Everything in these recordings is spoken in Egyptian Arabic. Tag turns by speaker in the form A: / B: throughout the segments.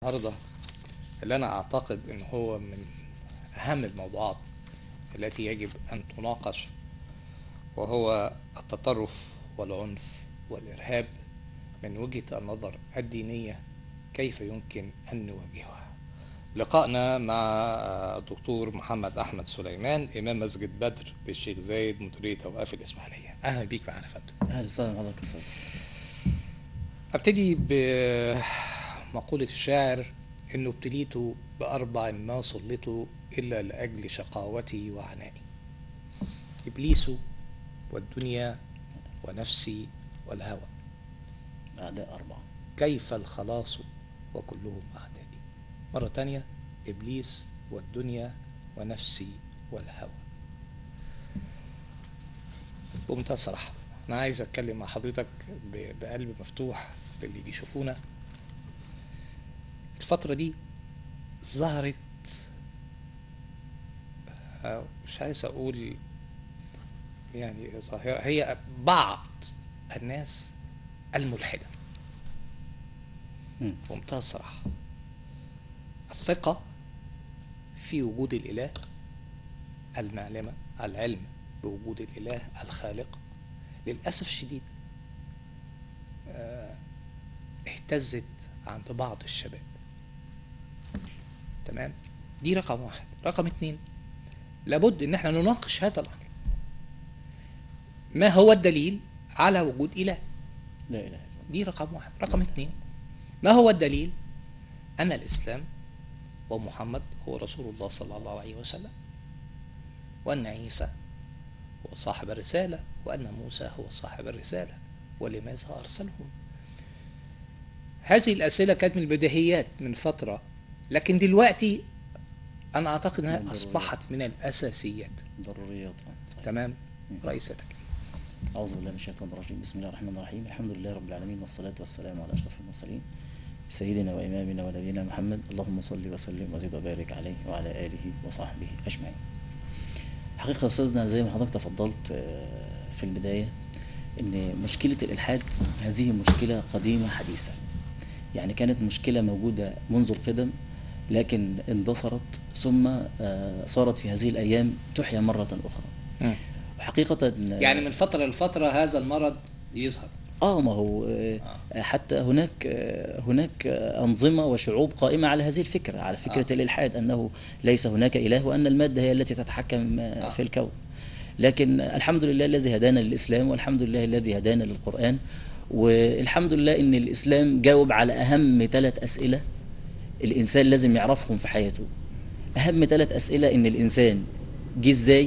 A: النهارده اللي انا اعتقد ان هو من اهم الموضوعات التي يجب ان تناقش وهو التطرف والعنف والارهاب من وجهه النظر الدينيه كيف يمكن ان نواجهها لقائنا مع الدكتور محمد احمد سليمان امام مسجد بدر بالشيخ زايد مديريه اوقاف الاسماعيليه اهلا بيك معانا يا فندم
B: اهلا وسهلا بحضرتك يا استاذ
A: ابتدي بمقولة الشاعر انه ابتليت باربع ما صليت الا لاجل شقاوتي وعنائي ابليس والدنيا ونفسي والهوى
B: اعداء اربعه
A: كيف الخلاص وكلهم اعدائي مرة تانية ابليس والدنيا ونفسي والهوى بمنتهى الصراحة أنا عايز أتكلم مع حضرتك ب- بقلب مفتوح للي بيشوفونا الفترة دي ظهرت آه، مش عايز أقول يعني ظاهرة هي بعض الناس الملحدة
B: مم.
A: بمنتهى الصراحة الثقة في وجود الإله المعلمة العلم بوجود الإله الخالق للأسف الشديد آه، اهتزت عند بعض الشباب تمام دي رقم واحد رقم اتنين لابد ان احنا نناقش هذا الامر ما هو الدليل على وجود اله
B: لا اله الا الله
A: دي رقم واحد رقم اثنين ما هو الدليل أن الإسلام ومحمد هو رسول الله صلى الله عليه وسلم وأن عيسى هو صاحب الرسالة وأن موسى هو صاحب الرسالة ولماذا أرسلهم هذه الأسئلة كانت من البديهيات من فترة لكن دلوقتي أنا أعتقد أنها
B: من
A: أصبحت من الأساسيات
B: ضروريات آه، صحيح.
A: تمام رئيستك
B: اعوذ بالله من الشيطان الرجيم بسم الله الرحمن الرحيم الحمد لله رب العالمين والصلاه والسلام على اشرف المرسلين سيدنا وامامنا ونبينا محمد اللهم صل وسلم وزد وبارك عليه وعلى اله وصحبه اجمعين حقيقه يا استاذنا زي ما حضرتك تفضلت آه، في البدايه ان مشكله الالحاد هذه مشكله قديمه حديثه يعني كانت مشكله موجوده منذ القدم لكن اندثرت ثم آه، صارت في هذه الايام تحيا مره اخرى وحقيقه
A: يعني من فترة لفترة هذا المرض يظهر
B: اه ما هو آه، حتى هناك آه، هناك آه، انظمه وشعوب قائمه على هذه الفكره على فكره
A: آه.
B: الالحاد انه ليس هناك اله وان الماده هي التي تتحكم آه،
A: آه.
B: في الكون لكن الحمد لله الذي هدانا للاسلام والحمد لله الذي هدانا للقران والحمد لله ان الاسلام جاوب على اهم ثلاث اسئله الانسان لازم يعرفهم في حياته اهم ثلاث اسئله ان الانسان جه ازاي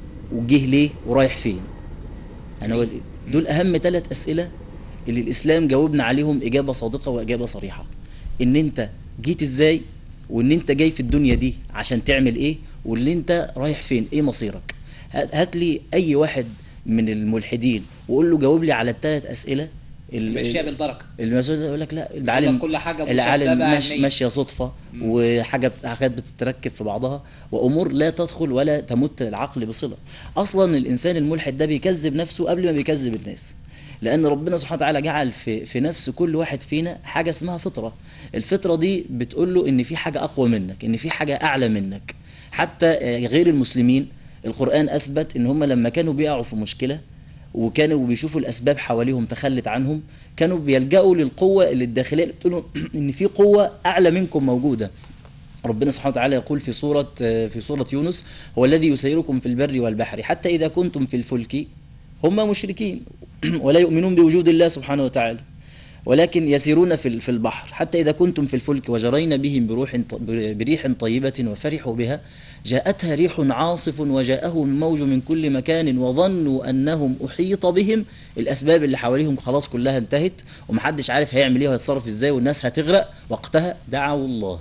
B: وجه ليه ورايح فين يعني هو دول اهم ثلاث اسئله اللي الاسلام جاوبنا عليهم اجابه صادقه واجابه صريحه ان انت جيت ازاي وان انت جاي في الدنيا دي عشان تعمل ايه واللي انت رايح فين ايه مصيرك هات هات لي اي واحد من الملحدين وقول له جاوب لي على الثلاث اسئله ال-
A: ماشية بالبركة
B: المسؤول يقول لك لا العالم
A: كل حاجة
B: العالم
A: مسببة
B: ماشي
A: علميا.
B: ماشيه صدفه وحاجه بت- حاجات بتتركب في بعضها وامور لا تدخل ولا تمت العقل بصله اصلا الانسان الملحد ده بيكذب نفسه قبل ما بيكذب الناس لان ربنا سبحانه وتعالى جعل في في نفس كل واحد فينا حاجه اسمها فطره الفطره دي بتقول له ان في حاجه اقوى منك ان في حاجه اعلى منك حتى آه، غير المسلمين القران اثبت ان هم لما كانوا بيقعوا في مشكله وكانوا بيشوفوا الاسباب حواليهم تخلت عنهم كانوا بيلجأوا للقوه اللي الداخليه اللي بتقول لهم ان في قوه اعلى منكم موجوده ربنا سبحانه وتعالى يقول في سورة في سورة يونس هو الذي يسيركم في البر والبحر حتى إذا كنتم في الفلك هم مشركين ولا يؤمنون بوجود الله سبحانه وتعالى ولكن يسيرون في في البحر حتى إذا كنتم في الفلك وجرين بهم بروح ط- بريح طيبة وفرحوا بها جاءتها ريح عاصف وجاءهم موج من كل مكان وظنوا أنهم أحيط بهم الأسباب اللي حواليهم خلاص كلها انتهت ومحدش عارف هيعمل إيه وهيتصرف إزاي والناس هتغرق وقتها دعوا الله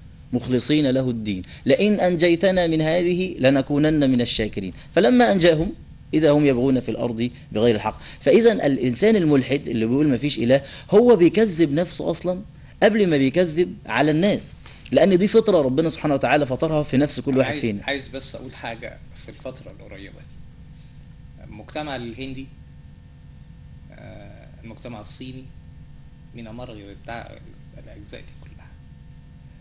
B: مخلصين له الدين لئن أنجيتنا من هذه لنكونن من الشاكرين فلما أنجاهم إذا هم يبغون في الأرض بغير الحق فإذا الإنسان الملحد اللي بيقول ما فيش إله هو بيكذب نفسه أصلا قبل ما بيكذب على الناس لأن دي فطرة ربنا سبحانه وتعالى فطرها في نفس كل واحد
A: عايز
B: فينا
A: عايز بس اقول حاجه في الفتره القريبه دي المجتمع الهندي آه، المجتمع الصيني من امر بتاع الاجزاء دي كلها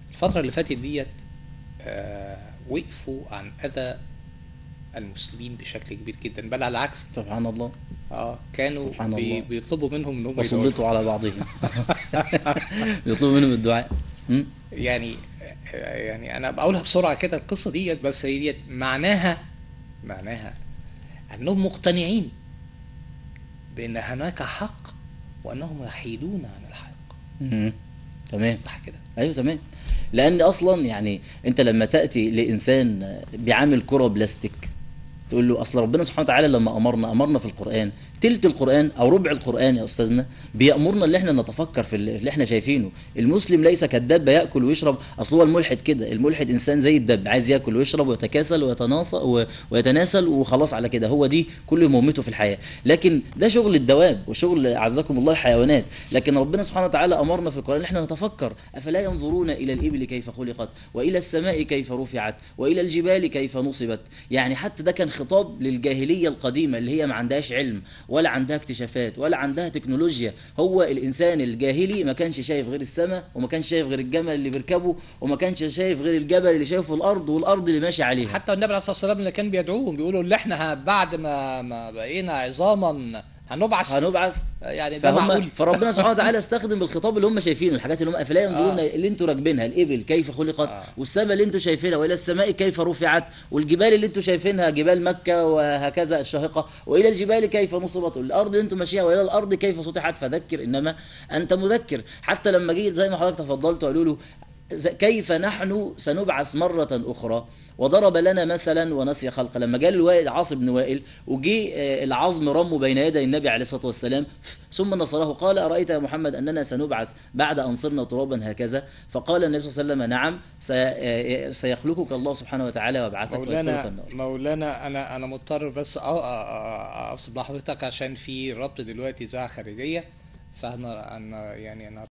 A: الفترة اللي فاتت ديت آه وقفوا عن أذى المسلمين بشكل كبير جدا بل على العكس
B: سبحان الله
A: اه كانوا
B: سبحان
A: بي
B: الله.
A: بيطلبوا منهم ان هم يدعوا
B: وسلطوا على بعضهم يطلبوا منهم الدعاء م?
A: يعني يعني انا بقولها بسرعه كده القصه ديت بس هي ديت معناها معناها انهم مقتنعين بان هناك حق وانهم يحيدون عن الحق
B: م. تمام
A: صح كده
B: ايوه تمام لان اصلا يعني انت لما تاتي لانسان بيعامل كره بلاستيك تقول له اصل ربنا سبحانه وتعالى لما امرنا امرنا في القران تلت القران او ربع القران يا استاذنا بيامرنا ان احنا نتفكر في اللي احنا شايفينه المسلم ليس كالدب ياكل ويشرب اصل هو الملحد كده الملحد انسان زي الدب عايز ياكل ويشرب ويتكاسل ويتناصل و- ويتناسل وخلاص على كده هو دي كل مهمته في الحياه لكن ده شغل الدواب وشغل اعزكم الله الحيوانات لكن ربنا سبحانه وتعالى امرنا في القران ان احنا نتفكر افلا ينظرون الى الابل كيف خلقت والى السماء كيف رفعت والى الجبال كيف نصبت يعني حتى ده كان خطاب للجاهليه القديمه اللي هي ما عندهاش علم ولا عندها اكتشافات ولا عندها تكنولوجيا هو الانسان الجاهلي ما كانش شايف غير السماء وما كانش شايف غير الجمل اللي بيركبه وما كانش شايف غير الجبل اللي شايفه الارض والارض اللي ماشي عليها
A: حتى النبي عليه الصلاه والسلام اللي كان بيدعوهم بيقولوا اللي احنا ه- بعد ما ما بقينا عظاما هنبعث
B: هنبعث
A: يعني ده
B: فهم
A: معقول
B: فربنا سبحانه وتعالى استخدم الخطاب اللي هم شايفينه الحاجات اللي هم افلا ينظرون
A: آه.
B: اللي انتوا راكبينها الابل كيف خلقت
A: آه.
B: والسماء اللي انتوا شايفينها والى السماء كيف رفعت والجبال اللي انتوا شايفينها جبال مكه وهكذا الشاهقه والى الجبال كيف نصبت والارض اللي انتوا ماشيها والى الارض كيف سطحت فذكر انما انت مذكر حتى لما جه زي ما حضرتك تفضلت وقالوا له ز- كيف نحن سنبعث مرة أخرى وضرب لنا مثلا ونسي خلقه لما جاء الوائل عاص بن وائل وجي آه، العظم رمه بين يدي النبي عليه الصلاة والسلام ثم نصره قال أرأيت يا محمد أننا سنبعث بعد أن صرنا ترابا هكذا فقال النبي صلى الله عليه وسلم نعم سي- آه، سيخلقك الله سبحانه وتعالى ويبعثك ويدخلك
A: مولانا
B: النار
A: مولانا انا انا مضطر بس أ- أ- أ- افصل مع حضرتك عشان في ربط دلوقتي اذاعه خارجيه فاحنا أنا يعني انا